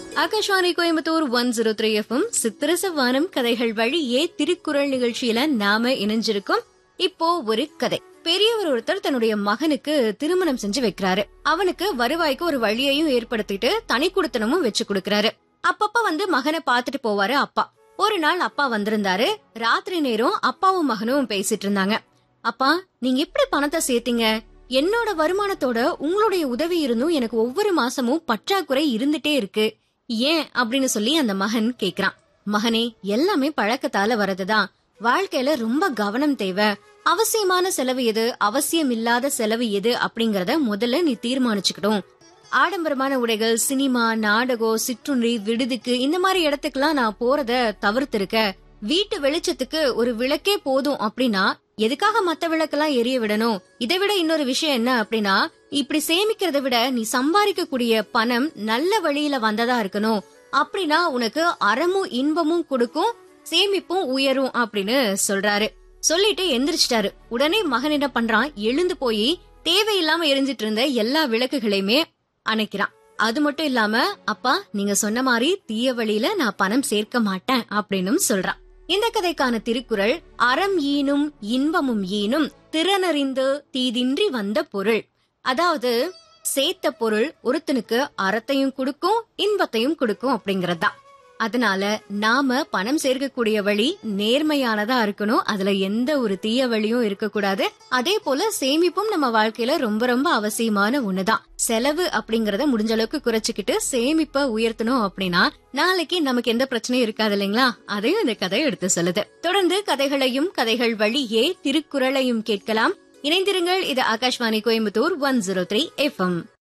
Akashvani Coimbatore one zero three FM சித்திரச வானம் கதைகள் வழியே திருக்குறள் நிகழ்ச்சியில நாம இணைஞ்சிருக்கோம் இப்போ ஒரு கதை பெரியவர் ஒருத்தர் தன்னுடைய மகனுக்கு திருமணம் செஞ்சு வைக்கிறாரு அவனுக்கு வருவாய்க்கு ஒரு வழியையும் ஏற்படுத்திட்டு தனி குடுத்தனமும் வச்சு கொடுக்கறாரு அப்பப்ப வந்து மகனை பாத்துட்டு போவாரு அப்பா ஒரு நாள் அப்பா வந்திருந்தாரு ராத்திரி நேரம் அப்பாவும் மகனும் பேசிட்டு இருந்தாங்க அப்பா நீங்க எப்படி பணத்தை சேர்த்தீங்க என்னோட வருமானத்தோட உங்களுடைய உதவி இருந்தும் எனக்கு ஒவ்வொரு மாசமும் பற்றாக்குறை இருந்துட்டே இருக்கு ஏன் அப்படின்னு சொல்லி அந்த மகன் கேக்குறான் மகனே எல்லாமே பழக்கத்தால வரதுதான் வாழ்க்கையில ரொம்ப கவனம் தேவை அவசியமான செலவு எது அவசியம் இல்லாத செலவு எது அப்படிங்கறத முதல்ல நீ தீர்மானிச்சுக்கணும் ஆடம்பரமான உடைகள் சினிமா நாடகம் சிற்றுண்டி விடுதிக்கு இந்த மாதிரி இடத்துக்குலாம் நான் போறத தவிர்த்திருக்க வீட்டு வெளிச்சத்துக்கு ஒரு விளக்கே போதும் அப்படின்னா எதுக்காக மத்த விளக்கெல்லாம் எரிய விடணும் இதை விட இன்னொரு விஷயம் என்ன அப்படின்னா இப்படி சேமிக்கிறத விட நீ சம்பாதிக்கக்கூடிய பணம் நல்ல வழியில வந்ததா இருக்கணும் அப்படின்னா உனக்கு அறமும் இன்பமும் கொடுக்கும் சேமிப்பும் உயரும் அப்படின்னு சொல்றாரு சொல்லிட்டு எந்திரிச்சிட்டாரு உடனே மகன் என்ன பண்றான் எழுந்து போய் தேவையில்லாம எரிஞ்சிட்டு இருந்த எல்லா விளக்குகளையுமே அணைக்கிறான் அது மட்டும் இல்லாம அப்பா நீங்க சொன்ன மாதிரி தீய வழியில நான் பணம் சேர்க்க மாட்டேன் அப்படின்னு சொல்றான் இந்த கதைக்கான திருக்குறள் அறம் ஈனும் இன்பமும் ஈனும் திறனறிந்து தீதின்றி வந்த பொருள் அதாவது சேர்த்த பொருள் ஒருத்தனுக்கு அறத்தையும் கொடுக்கும் இன்பத்தையும் கொடுக்கும் அப்படிங்கறதுதான் அதனால நாம பணம் சேர்க்கக்கூடிய வழி நேர்மையானதா இருக்கணும் அதுல எந்த ஒரு தீய வழியும் இருக்கக்கூடாது அதே போல சேமிப்பும் நம்ம வாழ்க்கையில ரொம்ப ரொம்ப அவசியமான ஒண்ணுதான் செலவு அப்படிங்கறத முடிஞ்ச அளவுக்கு குறைச்சுக்கிட்டு சேமிப்ப உயர்த்தணும் அப்படின்னா நாளைக்கு நமக்கு எந்த பிரச்சனையும் இருக்காது இல்லைங்களா அதையும் இந்த கதை எடுத்து சொல்லுது தொடர்ந்து கதைகளையும் கதைகள் வழியே திருக்குறளையும் கேட்கலாம் இணைந்திருங்கள் இது Akashvani Coimbatore one zero three FM